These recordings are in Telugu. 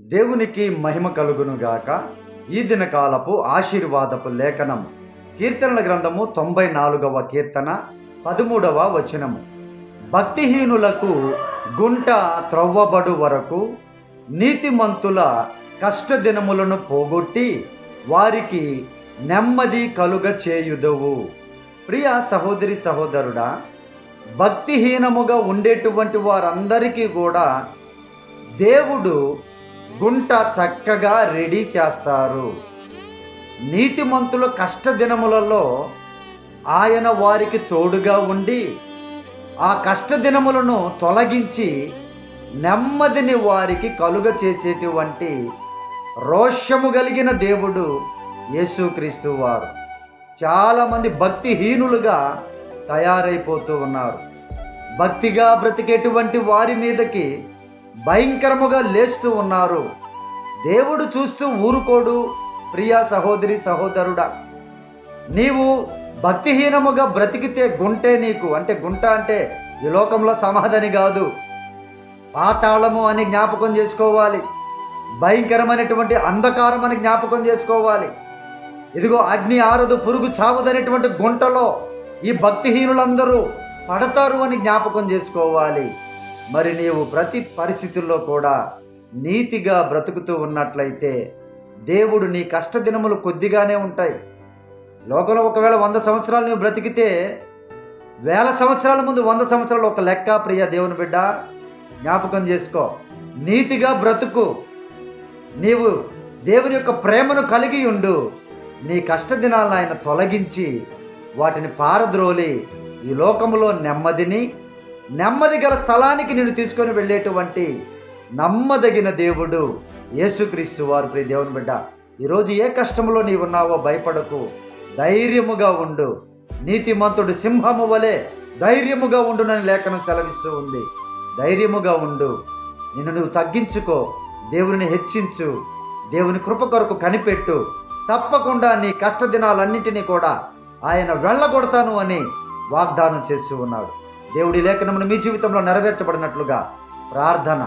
దేవునికి మహిమ కలుగునుగాక ఈ దినకాలపు ఆశీర్వాదపు లేఖనం కీర్తనల గ్రంథము తొంభై నాలుగవ కీర్తన పదమూడవ వచనము భక్తిహీనులకు గుంట త్రవ్వబడు వరకు నీతిమంతుల కష్టదినములను పోగొట్టి వారికి నెమ్మది కలుగ చేయుదువు ప్రియ సహోదరి సహోదరుడా భక్తిహీనముగా ఉండేటువంటి వారందరికీ కూడా దేవుడు గుంట చక్కగా రెడీ చేస్తారు నీతిమంతుల కష్టదినములలో ఆయన వారికి తోడుగా ఉండి ఆ కష్టదినములను తొలగించి నెమ్మదిని వారికి కలుగ చేసేటువంటి రోషము కలిగిన దేవుడు యేసుక్రీస్తు వారు చాలామంది భక్తిహీనులుగా తయారైపోతూ ఉన్నారు భక్తిగా బ్రతికేటువంటి వారి మీదకి భయంకరముగా లేస్తూ ఉన్నారు దేవుడు చూస్తూ ఊరుకోడు ప్రియా సహోదరి సహోదరుడా నీవు భక్తిహీనముగా బ్రతికితే గుంటే నీకు అంటే గుంట అంటే ఈ లోకంలో సమాధని కాదు పాతాళము అని జ్ఞాపకం చేసుకోవాలి భయంకరమైనటువంటి అంధకారం అని జ్ఞాపకం చేసుకోవాలి ఇదిగో అగ్ని ఆరదు పురుగు చావదనేటువంటి గుంటలో ఈ భక్తిహీనులందరూ పడతారు అని జ్ఞాపకం చేసుకోవాలి మరి నీవు ప్రతి పరిస్థితుల్లో కూడా నీతిగా బ్రతుకుతూ ఉన్నట్లయితే దేవుడు నీ కష్టదినములు కొద్దిగానే ఉంటాయి లోకంలో ఒకవేళ వంద సంవత్సరాలు నీవు బ్రతికితే వేల సంవత్సరాల ముందు వంద సంవత్సరాలు ఒక లెక్క ప్రియ దేవుని బిడ్డ జ్ఞాపకం చేసుకో నీతిగా బ్రతుకు నీవు దేవుని యొక్క ప్రేమను కలిగి ఉండు నీ కష్టదినాలను ఆయన తొలగించి వాటిని పారద్రోలి ఈ లోకములో నెమ్మదిని నెమ్మది గల స్థలానికి నేను తీసుకొని వెళ్ళేటువంటి నమ్మదగిన దేవుడు యేసుక్రీస్తు వారు ప్రియ దేవుని బిడ్డ ఈరోజు ఏ కష్టంలో నీవు ఉన్నావో భయపడకు ధైర్యముగా ఉండు నీతిమంతుడు సింహము వలె ధైర్యముగా ఉండునని లేఖనం సెలవిస్తూ ఉంది ధైర్యముగా ఉండు నిన్ను నువ్వు తగ్గించుకో దేవుని హెచ్చించు దేవుని కృప కొరకు కనిపెట్టు తప్పకుండా నీ కష్ట దినాలన్నింటినీ కూడా ఆయన వెళ్ళగొడతాను అని వాగ్దానం చేస్తూ ఉన్నాడు దేవుడి లేఖనమును మీ జీవితంలో నెరవేర్చబడినట్లుగా ప్రార్థన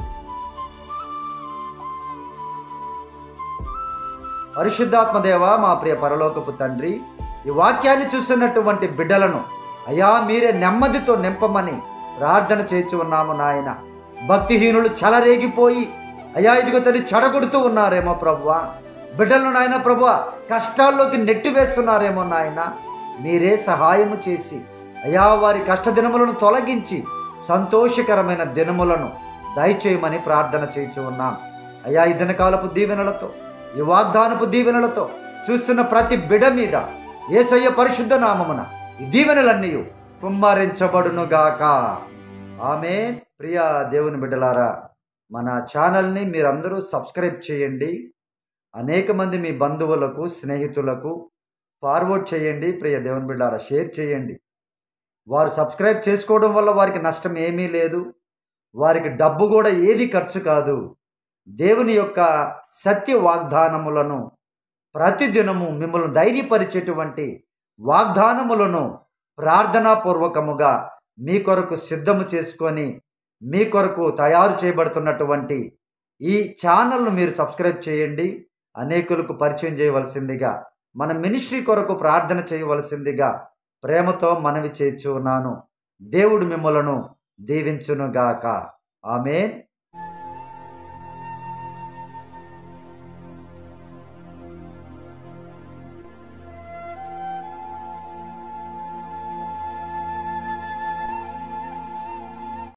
పరిశుద్ధాత్మదేవ మా ప్రియ పరలోకపు తండ్రి ఈ వాక్యాన్ని చూస్తున్నటువంటి బిడ్డలను అయ్యా మీరే నెమ్మదితో నింపమని ప్రార్థన చేర్చి ఉన్నాము నాయన భక్తిహీనులు చలరేగిపోయి అయ్యా ఇదిగో తల్లి చెడగొడుతూ ఉన్నారేమో ప్రభువా బిడ్డలను నాయన ప్రభు కష్టాల్లోకి నెట్టి వేస్తున్నారేమో నాయన మీరే సహాయము చేసి అయా వారి కష్టదినములను తొలగించి సంతోషకరమైన దినములను దయచేయమని ప్రార్థన చేయించు ఉన్నాం అయా ఈ దినకాలపు దీవెనలతో ఈ వాగ్దానపు దీవెనలతో చూస్తున్న ప్రతి బిడ మీద ఏసయ్య పరిశుద్ధ నామమున ఈ దీవెనలన్నీ కుమ్మరించబడునుగాక ఆమె ప్రియ దేవుని బిడ్డలారా మన ఛానల్ని మీరందరూ సబ్స్క్రైబ్ చేయండి అనేక మంది మీ బంధువులకు స్నేహితులకు ఫార్వర్డ్ చేయండి ప్రియ దేవుని బిడ్డారా షేర్ చేయండి వారు సబ్స్క్రైబ్ చేసుకోవడం వల్ల వారికి నష్టం ఏమీ లేదు వారికి డబ్బు కూడా ఏది ఖర్చు కాదు దేవుని యొక్క సత్య వాగ్దానములను ప్రతిదినము మిమ్మల్ని ధైర్యపరిచేటువంటి వాగ్దానములను ప్రార్థనాపూర్వకముగా మీ కొరకు సిద్ధము చేసుకొని మీ కొరకు తయారు చేయబడుతున్నటువంటి ఈ ఛానల్ను మీరు సబ్స్క్రైబ్ చేయండి అనేకులకు పరిచయం చేయవలసిందిగా మన మినిస్ట్రీ కొరకు ప్రార్థన చేయవలసిందిగా ప్రేమతో మనవి చేర్చున్నాను దేవుడు మిమ్మలను దీవించునుగాక ఆమెన్